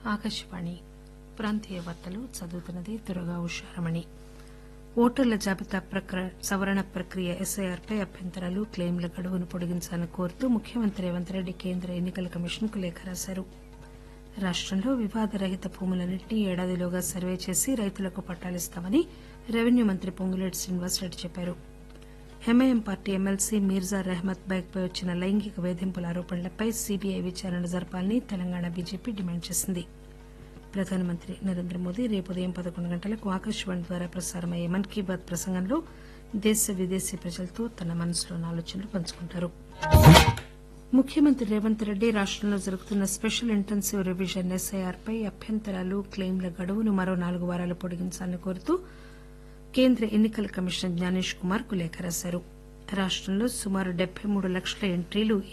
ఆకాశవాణి ప్రాంతీయ వార్తలు చదువుతున్నది దుర్గా ఉషారమణి ఓటర్ల జాబితా సవరణ ప్రక్రియ ఎస్ఐఆర్ పై అభ్యంతరాలు క్లెయిమ్ల గడువును పొడిగించాలని కోరుతూ ముఖ్యమంత్రి రేవంత్ రెడ్డి కేంద్ర ఎన్ని కల కమిషన్ కు లేఖ రాశారు రాష్టంలో వివాదరహిత భూములన్నింటినీ ఏడాదిలోగా సర్వే చేసి రైతులకు పట్టాలిస్తామని రెవెన్యూ మంత్రి పొంగులేటి శ్రీనివాసరెడ్డి చెప్పారు MIM party MLC Mirza Rehmat bike పై వచ్చిన లైంగిక వేధింపుల ఆరోపణలపై సీబీఐ విచారణ జరపాలని తెలంగాణ బీజేపీ డిమాండ్ చేసింది ప్రధానమంత్రి నరేంద్ర మోదీ రేపు ఉదయం పదకొండు గంటలకు ఆకాశవాణి ద్వారా ప్రసారమయ్యే మన్ కీ బాత్ ప్రసంగంలో దేశ విదేశీ ప్రజలతో తన మనసులోని ఆలోచనలు పంచుకుంటారు ముఖ్యమంత్రి రేవంత్ రెడ్డి రాష్టంలో జరుగుతున్న స్పెషల్ ఇంటెన్సివ్ రివిజన్ ఎస్ఐఆర్ పై అభ్యంతరాలు క్లెయిమ్ల గడువును మరో నాలుగు వారాలు పొడిగించాలని కోరుతూ కేంద్ర ఎన్ని కల కమిషనర్ జ్ఞానేష్ కుమార్ కు లేఖ రాశారు రాష్టంలో సుమారు డెబ్బై మూడు లక్షల ఎంట్రీలు